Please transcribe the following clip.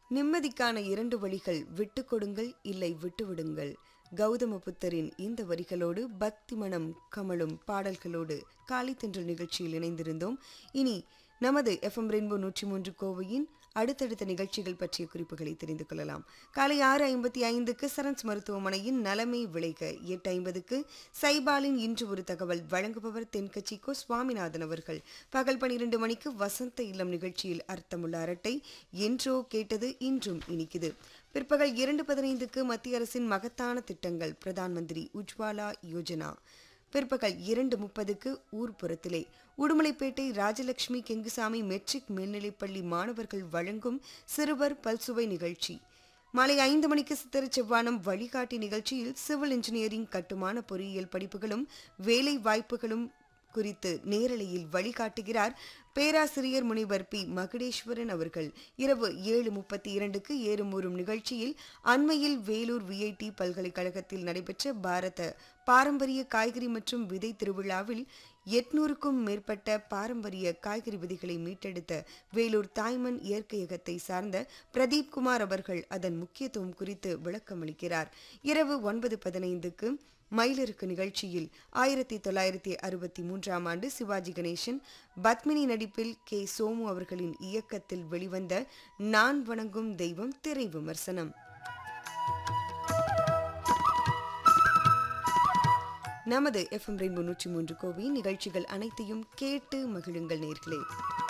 நிம்மதிக்கான இரண்டு வழிகள் விட்டு கொடுங்கள் இல்லை விட்டுவிடுங்கள் கௌதம புத்தரின் இந்த வரிகளோடு பக்தி மனம் கமழும் பாடல்களோடு காலை தென்றல் நிகழ்ச்சியில் இணைந்திருந்தோம் இனி நமது எஃப்எம் ரெயின்போ நூற்றி மூன்று கோவையின் அடுத்தடுத்த நிகழ்ச்சிகள் பற்றிய குறிப்புகளை தெரிந்து கொள்ளலாம் காலை ஆறு ஐம்பத்தி ஐந்துக்கு சரன்ஸ் மருத்துவமனையின் நலமை விளைக எட்டு ஐம்பதுக்கு சைபாலின் இன்று ஒரு தகவல் வழங்குபவர் தென்கட்சி கோ சுவாமிநாதன் அவர்கள் பகல் பனிரெண்டு மணிக்கு வசந்த இல்லம் நிகழ்ச்சியில் அர்த்தமுள்ள அரட்டை என்றோ கேட்டது இன்றும் இனிக்குது பிற்பகல் இரண்டு பதினைந்துக்கு மத்திய அரசின் மகத்தான திட்டங்கள் பிரதான் மந்திரி உஜ்வாலா யோஜனா பிற்பகல் இரண்டு முப்பதுக்கு ஊர்ப்புறத்திலே உடுமலைப்பேட்டை ராஜலட்சுமி கெங்குசாமி மெட்ரிக் மேல்நிலைப்பள்ளி மாணவர்கள் வழங்கும் சிறுவர் பல்சுவை நிகழ்ச்சி மாலை ஐந்து மணிக்கு சித்திர செவ்வானம் வழிகாட்டி நிகழ்ச்சியில் சிவில் இன்ஜினியரிங் கட்டுமான பொறியியல் படிப்புகளும் வேலை வாய்ப்புகளும் குறித்து நேரலையில் வழிகாட்டுகிறார் பேராசிரியர் முனைவர் பி மகுடேஸ்வரன் அவர்கள் இரவு ஏழு முப்பத்தி இரண்டுக்கு ஏறுமூறும் நிகழ்ச்சியில் அண்மையில் வேலூர் விஐடி பல்கலைக்கழகத்தில் நடைபெற்ற பாரத பாரம்பரிய காய்கறி மற்றும் விதை திருவிழாவில் எட்நூறுக்கும் மேற்பட்ட பாரம்பரிய காய்கறி விதைகளை மீட்டெடுத்த வேலூர் தாய்மண் இயற்கையகத்தை சார்ந்த பிரதீப் குமார் அவர்கள் அதன் முக்கியத்துவம் குறித்து விளக்கமளிக்கிறார் இரவு ஒன்பது பதினைந்துக்கு மயிலிருக்கு நிகழ்ச்சியில் ஆயிரத்தி தொள்ளாயிரத்தி அறுபத்தி மூன்றாம் ஆண்டு சிவாஜி கணேசன் பத்மினி நடிப்பில் கே சோமு அவர்களின் இயக்கத்தில் வெளிவந்த நான் வணங்கும் தெய்வம் திரை விமர்சனம் நமது எஃப்எம் ரெயின்போ நூற்றி மூன்று கோவி நிகழ்ச்சிகள் அனைத்தையும் கேட்டு மகிழுங்கள் நேர்களே